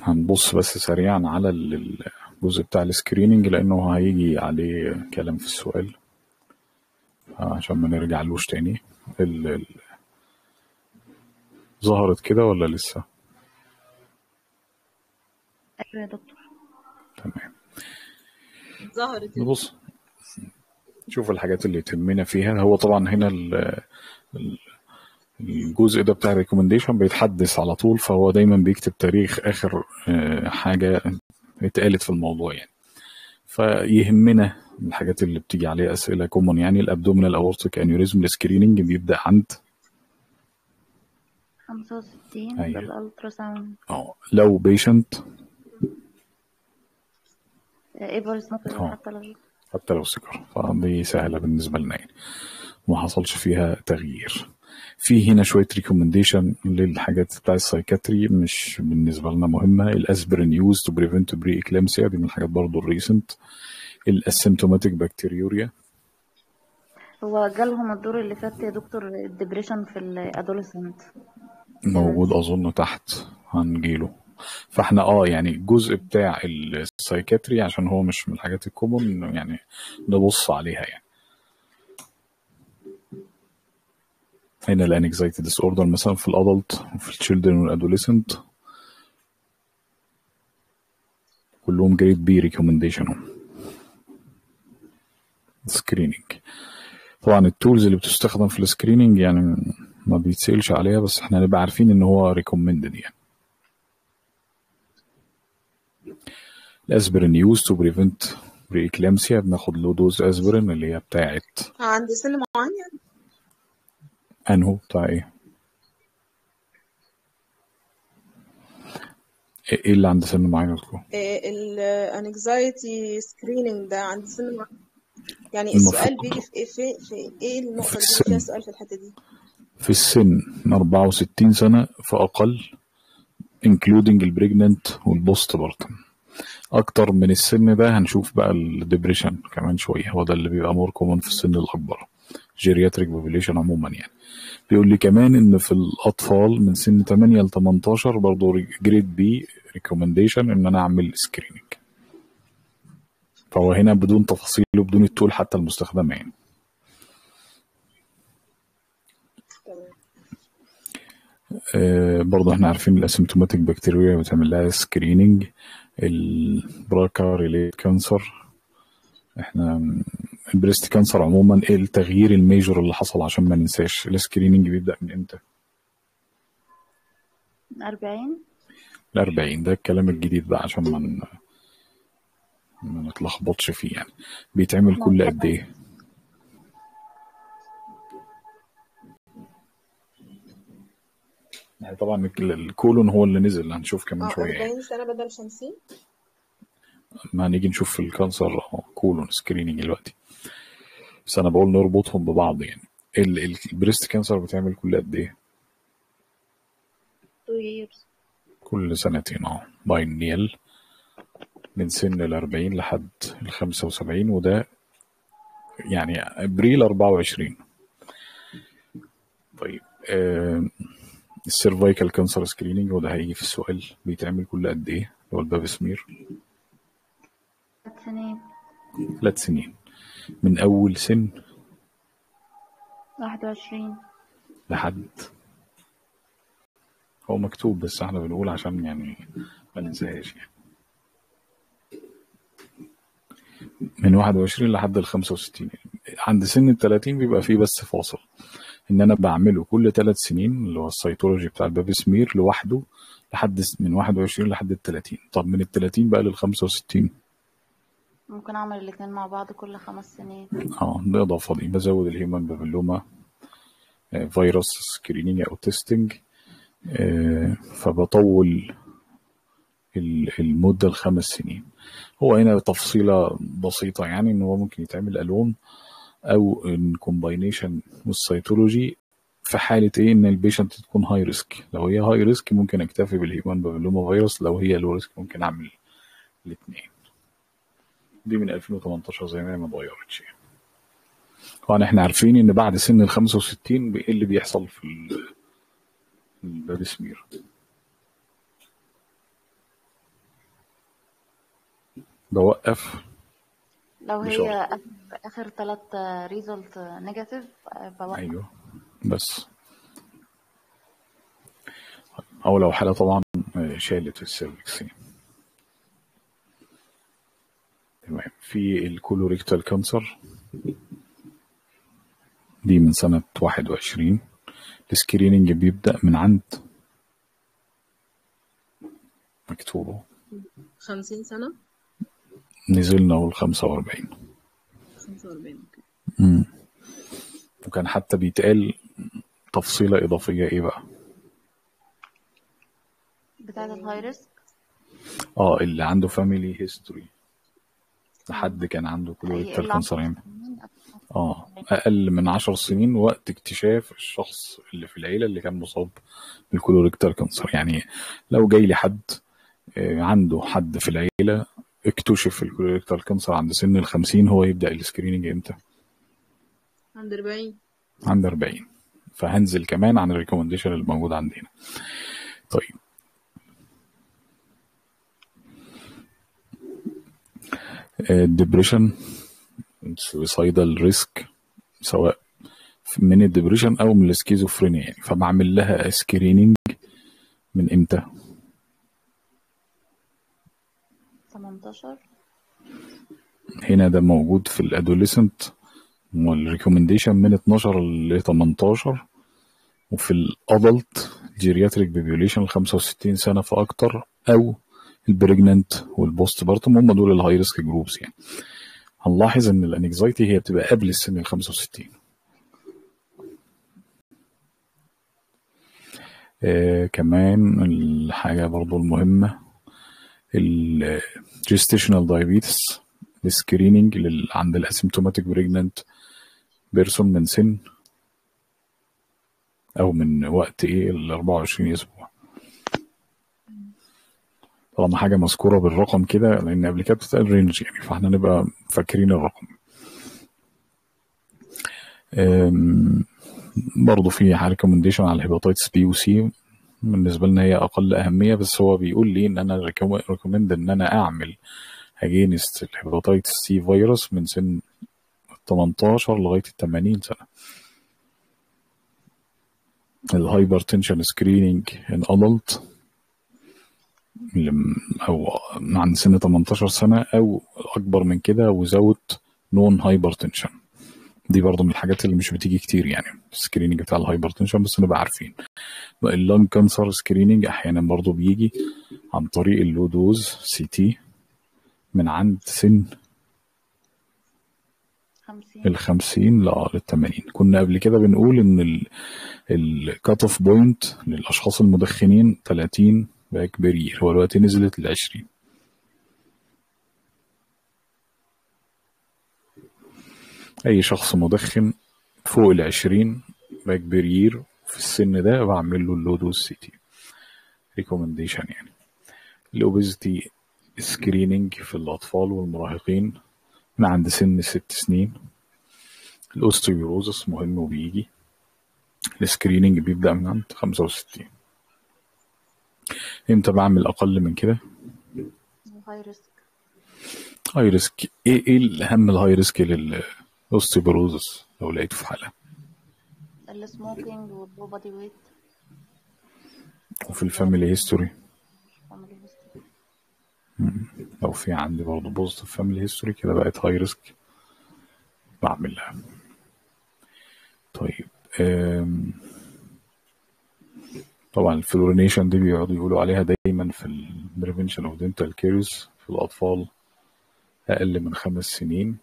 هنبص بس سريعا على ال- الجزء بتاع السكريننج لانه هيجي عليه كلام في السؤال عشان ما نرجعلوش تاني ال... ال... ظهرت كده ولا لسه ايوه يا دكتور تمام ظهرت نبص نشوف الحاجات اللي تهمنا فيها هو طبعا هنا ال... ال- الجزء ده بتاع الريكومنديشن بيتحدث على طول فهو دايما بيكتب تاريخ اخر آه، حاجه اتقالت في الموضوع يعني فيهمنا الحاجات اللي بتيجي عليها اسئله كومون يعني الابدومينال اورتيك انيوريزم السكريننج بيبدا عند 65 أيوة. بالالترا ساوند اه لو بيشنت ايفر سموكر اه حتى لو حتى لو سكر فدي سهله بالنسبه لنا يعني وما حصلش فيها تغيير في هنا شويه ريكومنديشن للحاجات بتاع السايكاتري مش بالنسبه لنا مهمه الاسبرين يوز تو بريفنت بري اكلامسيا دي من الحاجات برضو الريسنت الاسيمتوماتيك بكتيريوريا هو جالهم الدور اللي فات يا دكتور الدبريشن في الادوليسنت موجود اظن تحت هنجيله فاحنا اه يعني الجزء بتاع السايكاتري عشان هو مش من الحاجات الكومون يعني نبص عليها يعني هنا الانكزايتي ديس اوردر مثلا في الادلت وفي التشيلدرن والادوليسنت كلهم جريد بي ريكومنديشن سكريننج طبعا التولز اللي بتستخدم في السكريننج يعني ما بيتسألش عليها بس احنا نبقى عارفين ان هو ريكومندد يعني الاسبرين يوز تو بريفنت بريكلامسيا بناخد له دوز اسبرين اللي هي بتاعت عند سن معين انهو بتاع ايه ايه اللي عند سن معين اذكر الانكزايتي سكريننج ده عند سن معين يعني السؤال المفروض بيجي في ايه في, في ايه في النقطة اللي بيجي فيها السن السؤال في الحتة دي في السن من 64 سنة فأقل including البريجننت والبوست بارتم أكتر من السن ده هنشوف بقى الدبريشن كمان شوية هو ده اللي بيبقى مور كومن في السن الأكبر جيرياتريك بوبيليشن عموما يعني بيقول لي كمان إن في الأطفال من سن 8 ل 18 برضه جريد بي ريكومنديشن إن أنا أعمل سكريننج فهو هنا بدون تفاصيل وبدون التول حتى المستخدمة يعني تمام آه، برضه احنا عارفين الاسيمتوماتيك بكتيريا بتعمل لها سكريننج البراكا ريليت كانسر احنا البريست كانسر عموما ايه التغيير الميجور اللي حصل عشان ما ننساش السكريننج بيبدأ من امتى 40 ال 40 ده الكلام الجديد بقى عشان ما ن- ما نتلخبطش فيه يعني بيتعمل كل قد ايه يعني طبعا ال- الكولون هو اللي نزل هنشوف كمان اه شوية يعني 40 سنة بدل 50 ما هنيجي نشوف في الكانسر أهو، كولون سكريننج دلوقتي بس انا بقول نربطهم ببعض يعني ال- ال- البريست كانسر بتعمل كل قد ايه 2 years كل سنتين اه باينيال من سن ال 40 لحد ال 75 وده يعني ابريل 24 طيب آه السيرفايكال كانسر سكريننج وده هيجي في السؤال بيتعمل كل قد ايه اللي هو الباب سمير ثلاث سنين ثلاث سنين من اول سن 21 لحد هو مكتوب بس احنا بنقول عشان يعني ما ننساهاش يعني من 21 لحد ال 65 عند سن ال 30 بيبقى فيه بس فاصل ان انا بعمله كل ثلاث سنين اللي هو السيتولوجي بتاع الباب سمير لوحده لحد س- من 21 لحد ال 30 طب من ال 30 بقى لل 65 ممكن اعمل الاتنين مع بعض كل خمس سنين اه ده اضافه دي بزود الهيومن بابيلوما آه، فيروس سكرينينج او تيستنج آه، فبطول ال- المدة لخمس سنين هو هنا تفصيلة بسيطة يعني ان هو ممكن يتعمل الون او ان كومباينيشن والسيتولوجي في حالة ايه ان البيشنت تكون هاي ريسك لو هي هاي ريسك ممكن اكتفي بالهيومن بابيلوما فيروس لو هي لو ريسك ممكن اعمل الاثنين دي من 2018 زي ما هي ما اتغيرتش يعني. طبعا احنا عارفين ان بعد سن ال 65 ايه اللي بيحصل في ال- في الباب سمير بوقف لو مش هي غلط آخر آخر تلات ريزلت نيجاتيف بوقف ايوه بس او لو حالة طبعا آه، شالت في السيرفكس يعني. تمام في الكولوريكتال كانسر دي من سنة 21 السكريننج بيبدأ من عند مكتوبه خمسين سنة نزلنا اول 45 خمسة وأربعين أوكي مم. وكان حتى بيتقال تفصيلة إضافية إيه بقى؟ بتاعة الهاي ريسك اه اللي عنده فاميلي هيستوري حد كان عنده كولوريكتال يقل عن كانسر خمس يعني سنين اه اقل من عشر سنين وقت اكتشاف الشخص اللي في العيله اللي كان مصاب بالكولوريكتال كانسر يعني لو جاي لي حد آه، عنده حد في العيله اكتشف الكولوريكتال كانسر عند سن ال 50 هو يبدا السكريننج امتى؟ عند أربعين عند 40 فهنزل كمان عن الريكومنديشن اللي موجود عندنا طيب الدبريشن سويسايدال ريسك سواء من الدبريشن او من السكيزوفرينيا يعني فبعمل لها سكريننج من امتى 18 هنا ده موجود في الادوليسنت والريكومنديشن من 12 ل 18 وفي الادلت جيرياتريك بيبيوليشن 65 سنه فاكتر او البريجننت والبوست بارتم هم دول الهاي ريسك جروبس يعني هنلاحظ ان الانكزايتي هي بتبقى قبل السن ال 65 آه كمان الحاجة برضو المهمة الجستيشنال دايابيتس السكريننج عند الاسيمتوماتيك بريجننت بيرسون من سن او من وقت ايه ال 24 اسبوع طالما حاجة مذكورة بالرقم كده لأن قبل كده بتتقال رينج يعني فاحنا نبقى فاكرين الرقم أم، برضه في ريكومنديشن على الهيباتيتس بي وسي بالنسبة لنا هي أقل أهمية بس هو بيقول لي إن أنا ريكومند إن أنا أعمل أجينست الهيباتيتس سي فيروس من سن 18 لغاية ال 80 سنة الهايبرتنشن سكريننج ان ادلت او عند سن 18 سنه او اكبر من كده وزود نون هايبرتنشن دي برضه من الحاجات اللي مش بتيجي كتير يعني السكريننج بتاع الهايبرتنشن بس نبقى عارفين اللونج كانسر سكريننج احيانا برضه بيجي عن طريق اللو دوز سي تي من عند سن 50 ال 50 لا لل 80 كنا قبل كده بنقول ان الكات اوف بوينت للاشخاص المدخنين 30 بقى كبير هو دلوقتي نزلت ل 20 اي شخص مدخن فوق ال 20 بقى كبير في السن ده بعمل له اللو دوز سي تي ريكومنديشن يعني الاوبيزيتي سكريننج في الاطفال والمراهقين من عند سن ست سنين الاوستيوروزس مهم وبيجي السكريننج بيبدأ من عند 65 امتى بعمل اقل من كده هاي ريسك هاي ريسك ايه ايه الاهم الهاي ريسك للاوستيوبروزس لو لقيته في حالة السموكينج واللو بادي ويت وفي الفاميلي هيستوري فاميلي هيستوري لو في عندي برضه بوزيتيف فاميلي هيستوري كده بقت هاي ريسك بعملها طيب أم. طبعا الفلورينيشن دي بيقعدوا يقولوا عليها دايما في البريفنشن اوف دنتال كيرز في الاطفال اقل من خمس سنين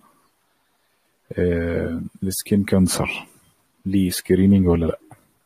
أه. السكين كانسر ليه سكريننج ولا لا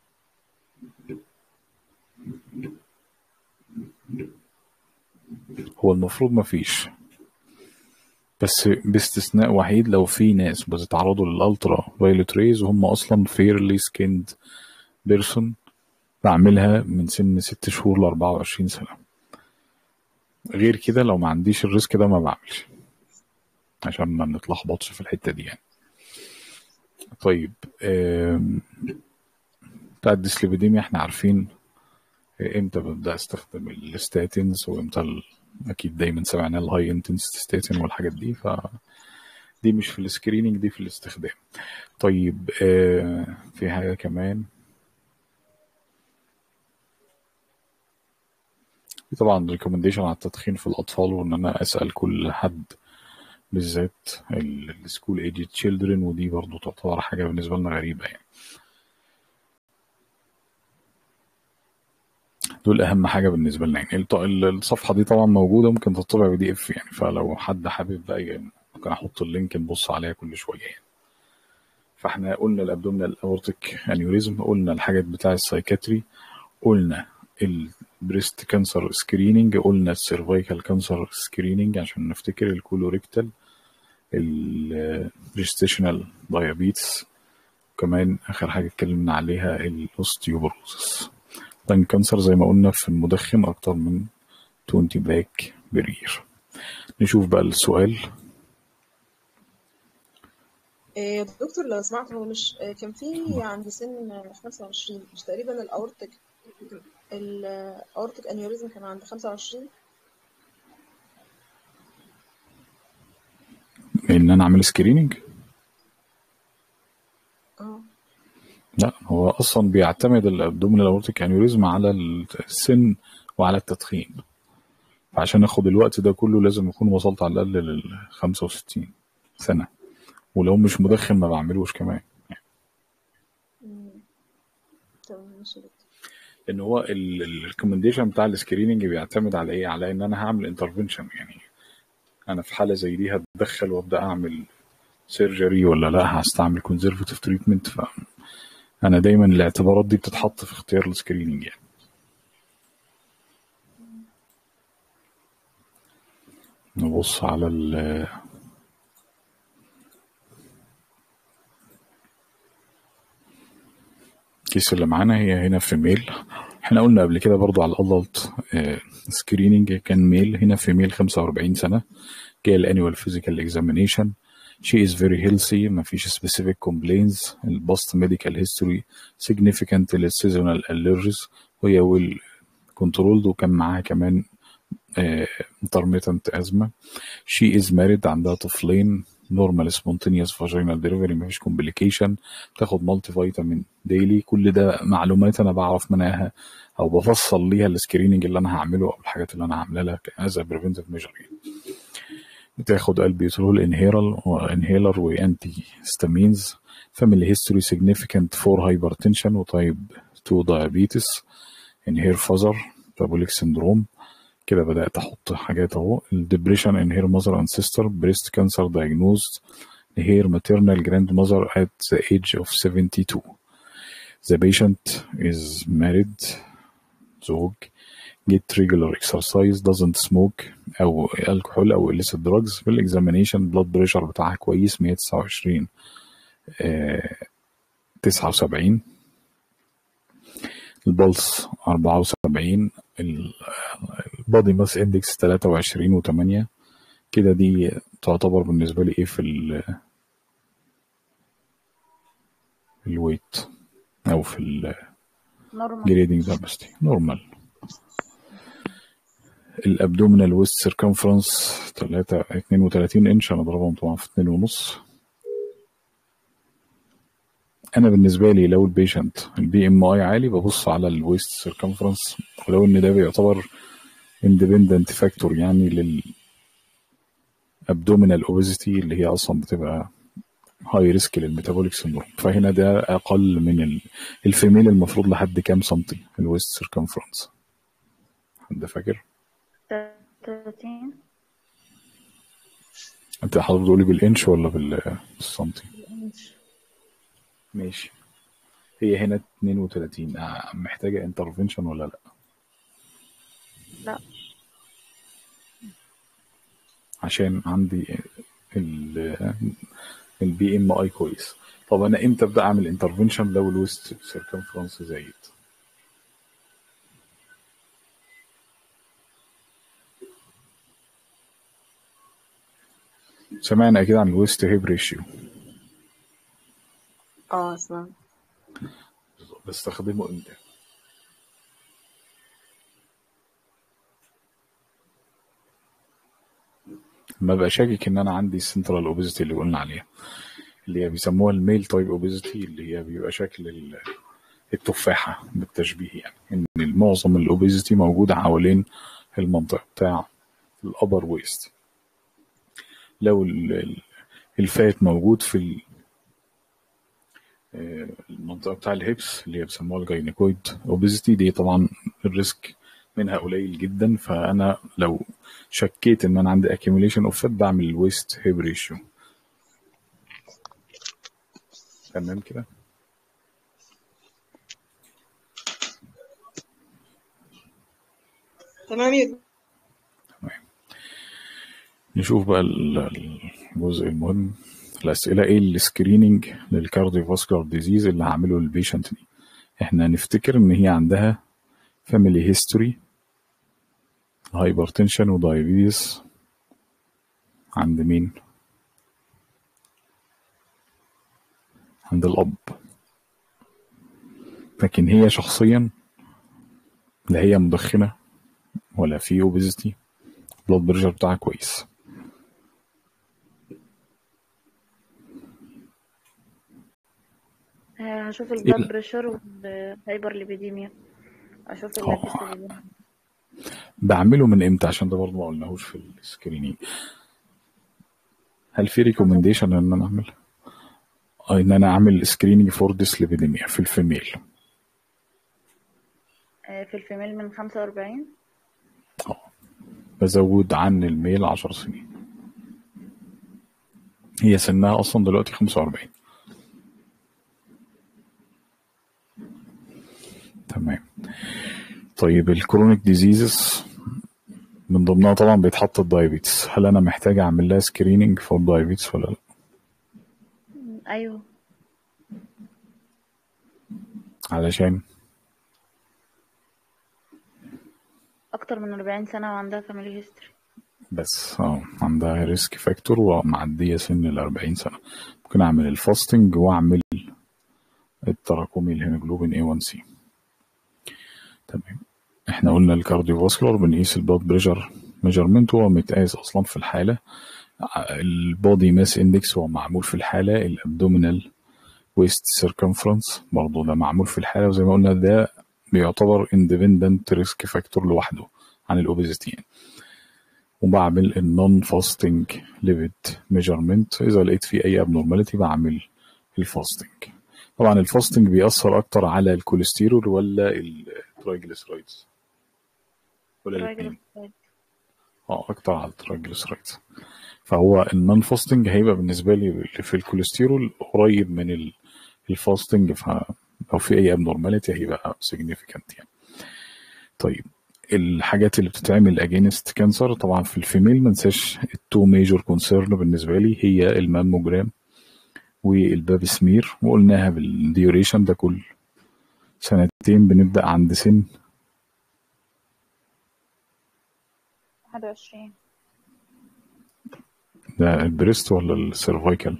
هو المفروض ما فيش بس باستثناء وحيد لو في ناس بتتعرضوا للالترا فايولت ريز وهم اصلا فيرلي سكيند بيرسون بعملها من سن ست شهور ل 24 سنه غير كده لو ما عنديش الريسك ده ما بعملش عشان ما نتلخبطش في الحته دي يعني طيب آم، بتاع الديسليبيديميا احنا عارفين امتى ببدا استخدم الستاتينز وامتى اكيد دايما سمعنا الهاي انتنسيتي ستاتين والحاجات دي ف دي مش في السكريننج دي في الاستخدام طيب آه في حاجه كمان في طبعا ريكومنديشن على التدخين في الاطفال وان انا اسال كل حد بالذات السكول ايج تشيلدرن ودي برضو تعتبر حاجه بالنسبه لنا غريبه يعني دول اهم حاجه بالنسبه لنا يعني الط- الصفحه دي طبعا موجوده ممكن تطبع بي دي اف يعني فلو حد حابب بقى يعني ممكن احط اللينك نبص عليها كل شويه يعني فاحنا قلنا الابدومينال اورتيك انيوريزم قلنا الحاجات بتاع السايكاتري قلنا البريست كانسر سكريننج قلنا السيرفايكال كانسر سكريننج عشان نفتكر الكولوريكتال البريستيشنال دايابيتس كمان اخر حاجه اتكلمنا عليها الاوستيوبروسس لان كانسر زي ما قلنا في المدخن اكتر من 20 باك برير نشوف بقى السؤال إيه، دكتور لو سمعت هو مش إيه، كان في عند سن 25 مش تقريبا الاورتك الاورتك انيوريزم كان عند 25 ان انا اعمل سكريننج اه لا هو اصلا بيعتمد الابدومينال اورتيك انيوريزم على السن وعلى التدخين فعشان اخد الوقت ده كله لازم اكون وصلت على الاقل لل 65 سنه ولو مش مدخن ما بعملوش كمان مم. تمام ماشي يا دكتور لان هو الريكومنديشن بتاع السكريننج بيعتمد على ايه على ان انا هعمل انترفنشن يعني انا في حاله زي دي هتدخل وابدا اعمل سيرجري ولا لا هستعمل كونزرفتيف تريتمنت فانا دايما الاعتبارات دي بتتحط في اختيار السكريننج يعني نبص على ال الكيس اللي معانا هي هنا في ميل احنا قلنا قبل كده برضو على الادلت سكريننج كان ميل هنا في ميل 45 سنه جاي الانيوال فيزيكال اكزامينيشن she is very healthy ما فيش specific complaints الباست medical history significant للسيزونال allergies وهي ويل كنترولد وكان معاها كمان intermittent asthma she is married عندها طفلين normal spontaneous vaginal delivery مفيش complication بتاخد مالتي فيتامين ديلي كل ده معلومات انا بعرف منها او بفصل ليها السكريننج اللي انا هعمله او الحاجات اللي انا هعملها لها از بريفنتيف ميجر بتاخد البيوترول انهيرال وانهيلر وانتي ستامينز فاميلي هيستوري significant فور هايبرتنشن وتايب 2 دايابيتس انهير فازر تابوليك سندروم كده بدأت أحط حاجات أهو الدبريشن in her mother and sister breast cancer diagnosed her maternal grandmother at the age of 72 the patient is married زوج get regular exercise doesn't smoke أو alcohol أو illicit drugs في الاكزامينيشن blood pressure بتاعها كويس 129 آه 79 البلس 74 البادي ماس اندكس 23 و8 كده دي تعتبر بالنسبة لي ايه في ال الويت او في نورمال الجريدنج دايبستي نورمال الابدومينال ويست سيركمفرنس 3 32 انش انا ضربهم طبعا في 2 ونص انا بالنسبه لي لو البيشنت البي ام اي عالي ببص على الويست سيركمفرنس ولو ان ده بيعتبر اندبندنت فاكتور يعني لل abdominal obesity اللي هي اصلا بتبقى هاي ريسك للميتابوليك سندروم فهنا ده اقل من ال- الفيميل المفروض لحد كام سنتي الويست سيركمفرنس حد فاكر 30 انت حضرتك بتقولي بالانش ولا بال- بالسنتي ماشي هي هنا 32 آه، محتاجة انترفنشن ولا لا لا عشان عندي ال البي ام اي كويس طب انا امتى ابدا اعمل انترفنشن لو الويست سيركمفرنس زايد سمعنا اكيد عن الويست هيب ريشيو اه اسمع بستخدمه امتى لما ابقى شاكك ان انا عندي السنترال اوبيزيتي اللي قلنا عليها اللي هي بيسموها الميل تايب اوبيزيتي اللي هي بيبقى شكل ال- التفاحة بالتشبيه يعني ان معظم الاوبيزيتي موجود حوالين المنطقة بتاع الابر ويست لو ال- ال- الفات موجود في ال- آه، المنطقة بتاع الهيبس اللي هي بيسموها الجاينيكويد اوبيزيتي دي طبعا الريسك منها قليل جدا فانا لو شكيت ان انا عندي accumulation اوف فات بعمل الويست هيب ريشيو تمام كده تمام يا تمام نشوف بقى ال- الجزء المهم الأسئلة إيه السكريننج للكارديوفاسكولار ديزيز اللي هعمله للبيشنت دي إحنا نفتكر إن هي عندها فاميلي هيستوري هايبرتنشن ودايابيتس عند مين؟ عند الأب لكن هي شخصيا لا هي مدخنة ولا في اوبيزيتي بلاد بريشر بتاعها كويس آه، هشوف إيه البلاد ال- بريشر والهايبر ليبيديميا اشوف اه اللاكتوز بعمله من امتى عشان ده برضه ما قلناهوش في السكرينينج هل في هشوف ريكومنديشن ان انا اعمل آه، ان انا اعمل سكرينينج فور ديسليبيديميا في الفيميل آه، في الفيميل من 45 اه بزود عن الميل 10 سنين هي سنها اصلا دلوقتي 45 تمام طيب الكرونيك ديزيزز من ضمنها طبعا بيتحط الدايابيتس هل انا محتاج اعمل لها سكريننج فور دايابيتس ولا لا م، ايوه علشان اكتر من 40 سنة وعندها فاميلي هيستوري بس اه عندها ريسك فاكتور ومعدية سن ال 40 سنة ممكن اعمل الفاستنج واعمل التراكمي الهيموجلوبين A1C تمام احنا قلنا الكارديوفاسكولار بنقيس البلاد بريشر ميجرمنت هو متقاس اصلا في الحالة البودي ماس اندكس هو معمول في الحالة الابدومينال ويست سيركمفرنس برضه ده معمول في الحالة وزي ما قلنا ده بيعتبر اندبندنت ريسك فاكتور لوحده عن الاوبيزيتي يعني. وبعمل النون فاستنج ليفيد ميجرمنت اذا لقيت فيه اي ابنورماليتي بعمل الفاستنج طبعا الفاستنج بيأثر اكتر على الكوليسترول ولا الترايجليسرايدز ولا الاثنين ترايجليسرايد اه اكتر على الترايجليسرايدز فهو النون فاستنج هيبقى بالنسبه لي في الكوليسترول قريب من ال- الفاستنج فلو في اي ابنورماليتي هيبقى significant يعني طيب الحاجات اللي بتتعمل اجينست كانسر طبعا في الفيميل ما ننساش التو ميجور كونسيرن بالنسبه لي هي الماموجرام والباب سمير وقلناها بالديوريشن ده كل سنتين بنبدا عند سن 21 ده البريست ولا السيرفايكال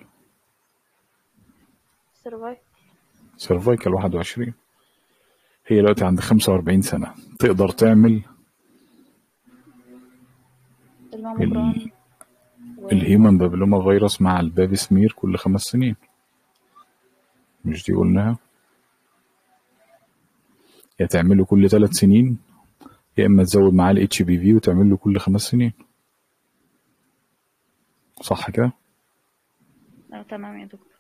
سيرفايف سيرفايكال 21 هي دلوقتي عند 45 سنه تقدر تعمل الماموجرام ال- و الهيومن بابيلوما فيروس مع الباب سمير كل خمس سنين مش دي قلناها يا تعمله كل ثلاث سنين يا اما تزود معاه الاتش بي في وتعمل له كل خمس سنين صح كده آه تمام يا دكتور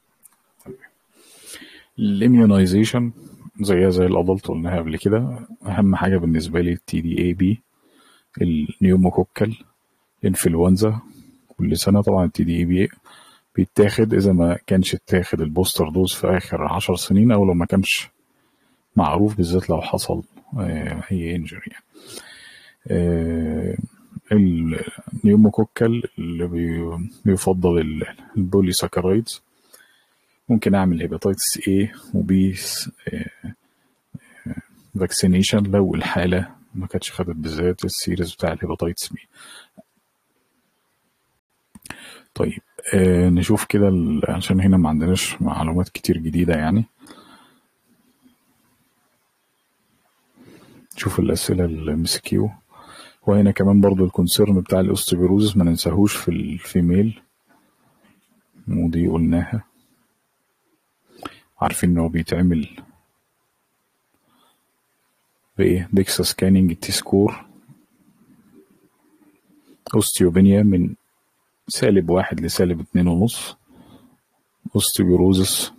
الاميونايزيشن زيها زي الادلت قلناها قبل كده اهم حاجه بالنسبه لي التي دي اي بي النيوموكوكال انفلونزا كل سنه طبعا التي دي اي بي بيتاخد اذا ما كانش اتاخد البوستر دوز في اخر عشر سنين او لو ما كانش معروف بالذات لو حصل آه، هي انجري يعني آه، النيوموكوكال اللي بي- بيفضل ال- البوليساكرايدز ممكن اعمل هيباتيتس A وبي فاكسينيشن لو الحاله ما كانتش خدت بالذات السيريز بتاع الهيباتيتس بي طيب آه نشوف كده ال- عشان هنا ما عندناش معلومات كتير جديده يعني نشوف الاسئله الام سي كيو وهنا كمان برضو الكونسيرن بتاع الاوستيبيروزس ما ننساهوش في الفيميل ودي قلناها عارفين ان هو بيتعمل بايه ديكسا سكاننج تي سكور اوستيوبينيا من سالب واحد لسالب اتنين ونص اوستيوبيروزس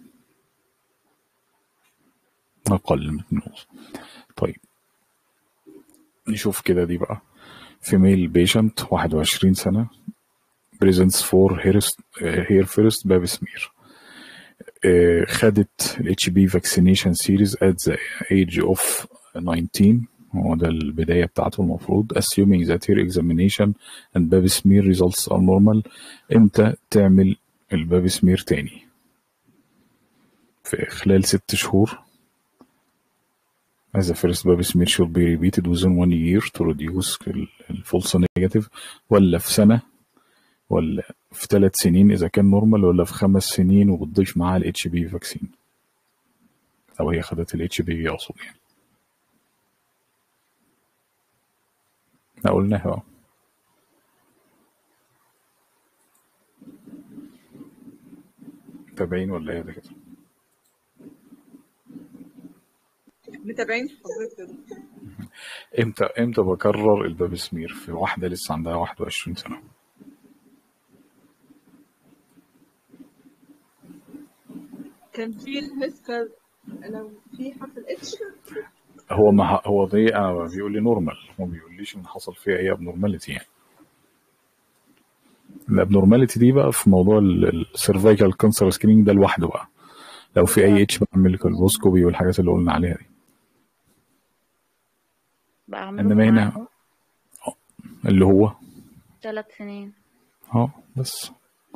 اقل من اتنين ونص طيب نشوف كده دي بقى female patient 21 سنة presents for hair, hair first bab smear آه، خدت ال HB vaccination series at the age of 19 هو ده البداية بتاعته المفروض assuming that hair examination and bab smear results are normal امتى تعمل الباب سمير تاني في خلال ست شهور as the first bab smear should be repeated within one year to reduce ال- الفولس نيجاتيف ولا في سنة ولا في ثلاث سنين إذا كان نورمال ولا في خمس سنين وبتضيف معاها ال HB فاكسين أو هي خدت ال HB أقصد يعني احنا قلناها اه متابعين ولا ايه ده كده متابعين حضرتك يا دكتور امتى امتى بكرر الباب سمير في واحدة لسه عندها 21 سنة كان في الهيسكر لو في حرف الاتش هو ما هو دي انا بيقول لي نورمال هو ما بيقوليش ان حصل فيها اي ابنورماليتي يعني الابنورماليتي دي بقى في موضوع السيرفايكال كانسر سكريننج ده لوحده بقى لو في اي اتش بعمل كولبوسكوبي والحاجات اللي قلنا عليها دي بعمله انما هنا اللي هو ثلاث سنين اه بس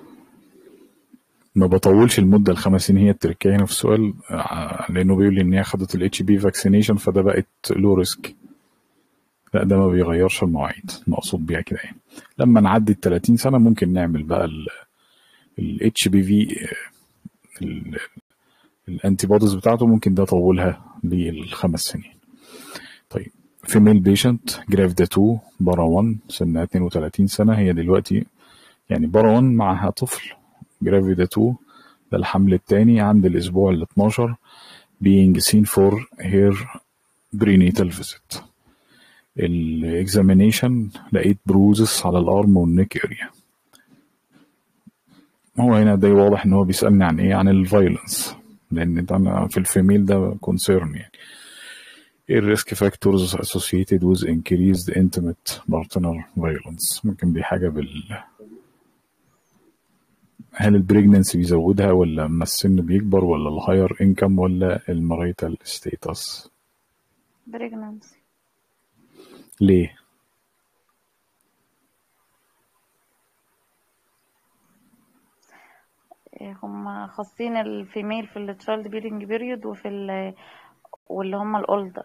ما بطولش المده الخمس سنين هي التركية هنا في السؤال آه، لانه بيقول لي ان هي خدت الاتش بي فاكسينيشن فده بقت لو ريسك لا ده ما بيغيرش المواعيد المقصود بيها كده يعني لما نعدي ال 30 سنه ممكن نعمل بقى الاتش بي في الانتي بوديز بتاعته ممكن ده طولها للخمس سنين طيب فيميل بيشنت جرافدا 2 بارا 1 سنها 32 سنه هي دلوقتي يعني بارا 1 معها طفل جرافيدا 2 ده الحمل الثاني عند الاسبوع ال 12 being seen for her prenatal visit الاكزامينيشن لقيت بروزس على الارم والنيك اريا هو هنا ده واضح ان هو بيسالني عن ايه عن الفايلنس لان ده أنا في الفيميل ده كونسيرن يعني ايه الريسك فاكتورز associated with increased intimate partner violence ممكن دي حاجه بال هل البريجننسي بيزودها ولا اما السن بيكبر ولا الهاير انكم ولا الماريتال ستيتس بريجنانسي ليه هم خاصين الفيميل في التشايلد بيرنج بيريود وفي ال واللي هم الاولدر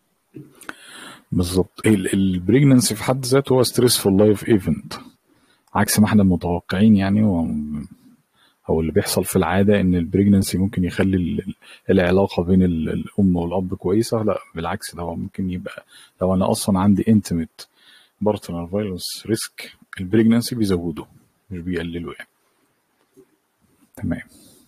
بالظبط البريجننسي في حد ذاته هو ستريسفول لايف ايفنت عكس ما احنا متوقعين يعني هو هو اللي بيحصل في العاده ان البريجننسي ممكن يخلي ال- العلاقه بين ال- الام والاب كويسه لا بالعكس ده هو ممكن يبقى لو انا اصلا عندي انتميت بارتنر فايلنس ريسك البريجننسي بيزوده مش بيقلله يعني تمام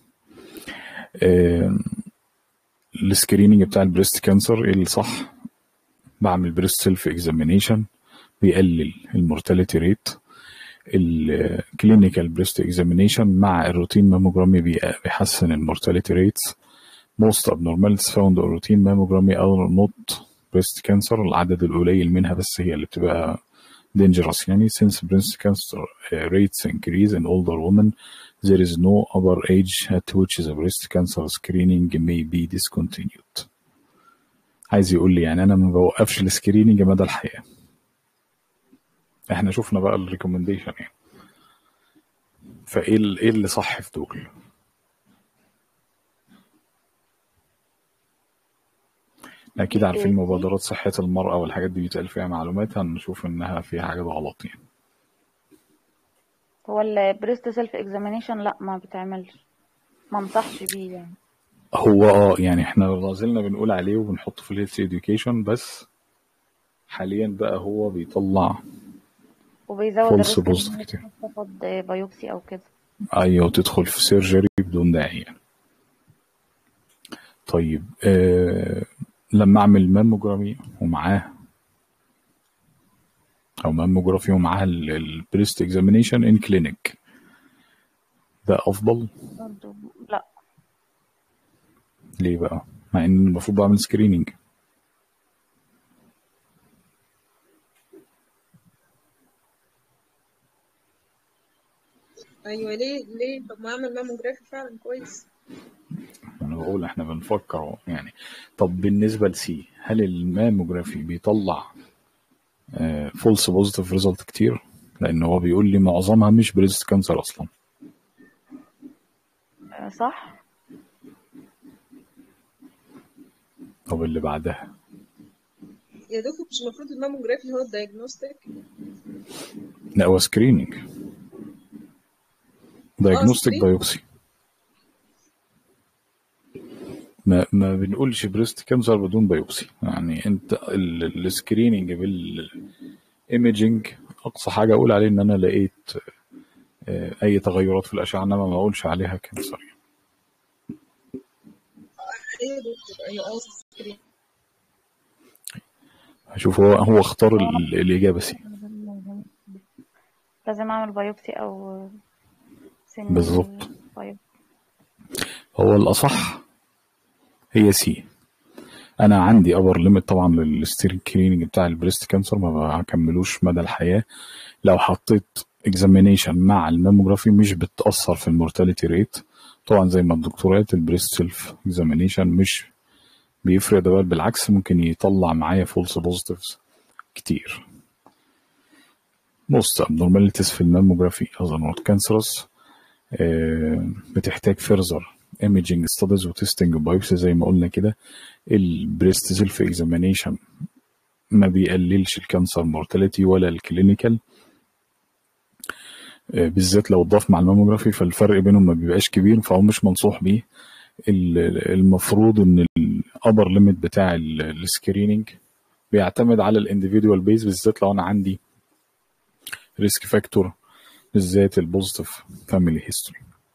آم، السكريننج بتاع البريست كانسر ايه اللي صح بعمل بريست سيلف اكزامينيشن بيقلل المورتاليتي ريت الكلينيكال بريست اكزامينيشن مع الروتين ماموجرامي بي- بيحسن المورتاليتي ريتس most abnormalities found on routine mammography are not breast cancer العدد القليل منها بس هي اللي بتبقى dangerous يعني since breast cancer uh, rates increase in older women there is no upper age at which the breast cancer screening may be discontinued عايز يقول لي يعني انا ما بوقفش السكريننج مدى الحياه احنا شفنا بقى الريكومنديشن يعني فايه ال- ايه اللي صح في دول اكيد عارفين مبادرات صحة المرأة والحاجات دي بيتقال فيها معلومات هنشوف انها فيها حاجات غلط يعني هو البريست سيلف اكزامينيشن لا ما بتعملش ما انصحش بيه يعني هو اه يعني احنا ما زلنا بنقول عليه وبنحطه في الهيلث education بس حاليا بقى هو بيطلع وبيزود فولس الريسك ان بوزيتيف هي كتير تاخد بايوبسي او كده ايوه وتدخل في سيرجري بدون داعي يعني طيب آه لما اعمل ماموجرامي ومعاه او ماموجرافي ومعاه البريست اكزامينيشن ان كلينيك ده افضل برضه لا ليه بقى مع ان المفروض بعمل سكريننج ايوه ليه ليه طب ما اعمل ماموجرافي فعلا كويس انا بقول احنا بنفكر أهو. يعني طب بالنسبه لسي هل الماموجرافي بيطلع فولس بوزيتيف ريزلت كتير لان هو بيقول لي معظمها مش بريست كانسر اصلا آه، صح طب اللي بعدها يا دكتور مش المفروض الماموجرافي هو الدايجنوستيك لا هو سكريننج اه دايجنوستيك سكرين بايوبسي ما ما بنقولش بريست كانسر بدون بايوبسي يعني انت ال- السكريننج بالايميجنج اقصى حاجه اقول عليه ان انا لقيت آه، اي تغيرات في الاشعه انما ما اقولش عليها كانسر ايه يا دكتور ايوه اه سكرين هشوف هو هو اختار هو ال- الاجابه سي لازم اعمل بايوبسي او سن بالظبط بايوبسي هو الاصح هي سي انا عندي ابر ليميت طبعا للسكريننج بتاع البريست كانسر ما بكملوش مدى الحياه لو حطيت اكزامينيشن مع الماموجرافي مش بتاثر في المورتاليتي ريت طبعا زي ما الدكتور قالت البريست سيلف اكزامينيشن مش بيفرق ده بل بالعكس ممكن يطلع معايا فولس بوزيتيفز كتير most abnormalities في الماموجرافي other not cancerous آه، بتحتاج further imaging studies وتستنج بايبسي زي ما قلنا كده البريست سيلف اكزامينيشن ما بيقللش الكانسر مورتاليتي ولا الكلينيكال آه، بالذات لو اتضاف مع الماموجرافي فالفرق بينهم ما بيبقاش كبير فهو مش منصوح بيه ال- المفروض ان الابر ليميت بتاع السكريننج بيعتمد على الانديفيدوال بيز بالذات لو انا عندي ريسك فاكتور بالذات البوزيتيف فاميلي هيستوري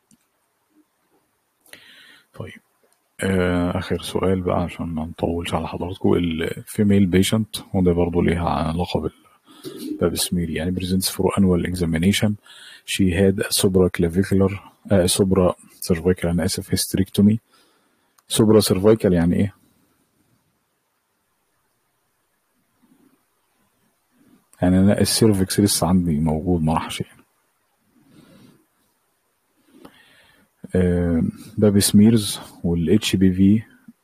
طيب آه، آخر سؤال بقى عشان ما نطولش على حضراتكم الفيميل بيشنت وده برضه ليها علاقة بالباب سمير يعني presents for annual examination she had a supraclavicular آه supra cervical أنا آسف hysterectomy supra cervical يعني إيه؟ يعني أنا السيرفكس لسه عندي موجود ما راحش يعني آه، باب سميرز والاتش بي في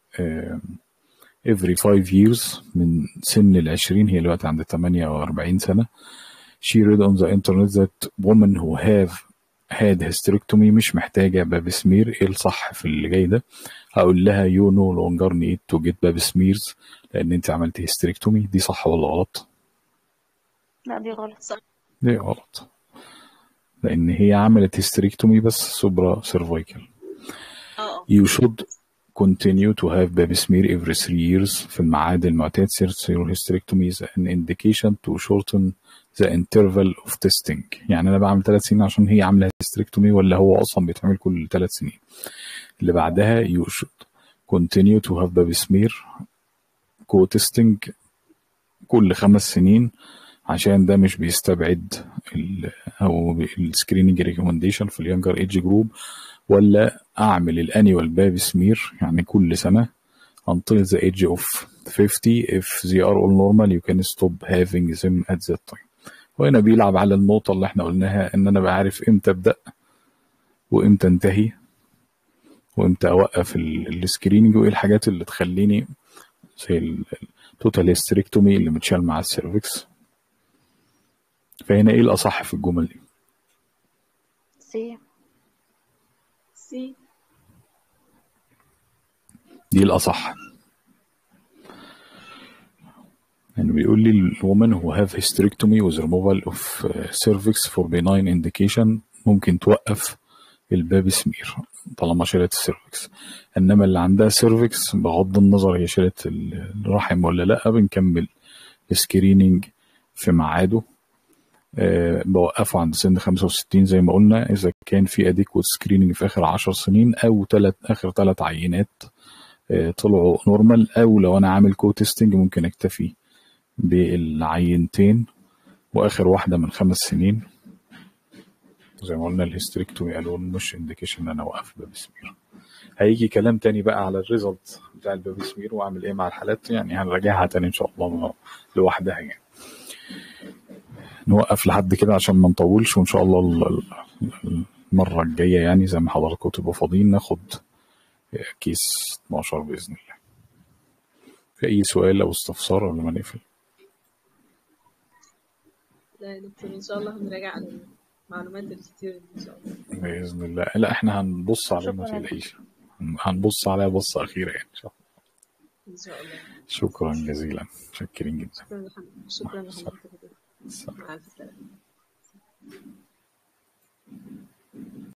every 5 years من سن ال 20 هي دلوقتي عند 48 سنة she read on the internet that women who have had hysterectomy مش محتاجة باب سمير ايه الصح في اللي جاي ده هقول لها you no longer need to get باب سميرز لان انت عملت hysterectomy دي صح ولا غلط لا دي غلط صح دي غلط لان هي عملت hysterectomy بس سوبرا cervical اه اه You should continue to have baby smear every three years في الميعاد المعتاد serial hysterectomy is an indication to shorten the interval of testing يعني أنا بعمل ثلاث سنين عشان هي عاملة hysterectomy ولا هو أصلا بيتعمل كل ثلاث سنين اللي بعدها you should continue to have baby smear co testing كل خمس سنين عشان ده مش بيستبعد ال او السكريننج ريكومنديشن في اليونجر ايدج جروب ولا اعمل الانيوال باب سمير يعني كل سنه until the age of 50 if they are all normal you can stop having them at that time وهنا بيلعب على النقطة اللي احنا قلناها ان انا بعرف امتى ابدأ وامتى انتهي وامتى اوقف السكريننج وايه الحاجات اللي تخليني زي التوتال هيستريكتومي اللي متشال مع السيرفكس فهنا ايه الاصح في الجمل دي سي سي دي الاصح يعني بيقول لي الومن who have hysterectomy with removal of uh, cervix for benign indication ممكن توقف الباب سمير طالما شالت السيرفكس انما اللي عندها سيرفكس بغض النظر هي شالت الرحم ولا لا بنكمل سكريننج في ميعاده آه، بوقفه عند سن 65 زي ما قلنا اذا كان في اديكوت سكريننج في اخر 10 سنين او ثلاث اخر ثلاث عينات آه، طلعوا نورمال او لو انا عامل كو تيستنج ممكن اكتفي بالعينتين واخر واحده من خمس سنين زي ما قلنا الهيستريكتومي الون مش انديكيشن ان انا اوقف باب سمير هيجي كلام تاني بقى على الريزلت بتاع الباب سمير واعمل ايه مع الحالات يعني هنراجعها تاني ان شاء الله لوحدها يعني نوقف لحد كده عشان ما نطولش وان شاء الله ال- ال- المره الجايه يعني زي ما حضراتكم تبقوا فاضيين ناخد كيس 12 باذن الله في اي سؤال او استفسار قبل ما نقفل لا يا دكتور ان شاء الله هنراجع على المعلومات الكتير دي ان شاء الله باذن الله لا احنا هنبص عليها ما شكرا تقلقيش هنبص عليها بصه اخيره يعني ان شاء الله ان شاء الله شكرا جزيلا متشكرين جدا شكرا لحضرتك شكرا مع السلامة. لحضرتك يا دكتور. السلام. مع الف سلامه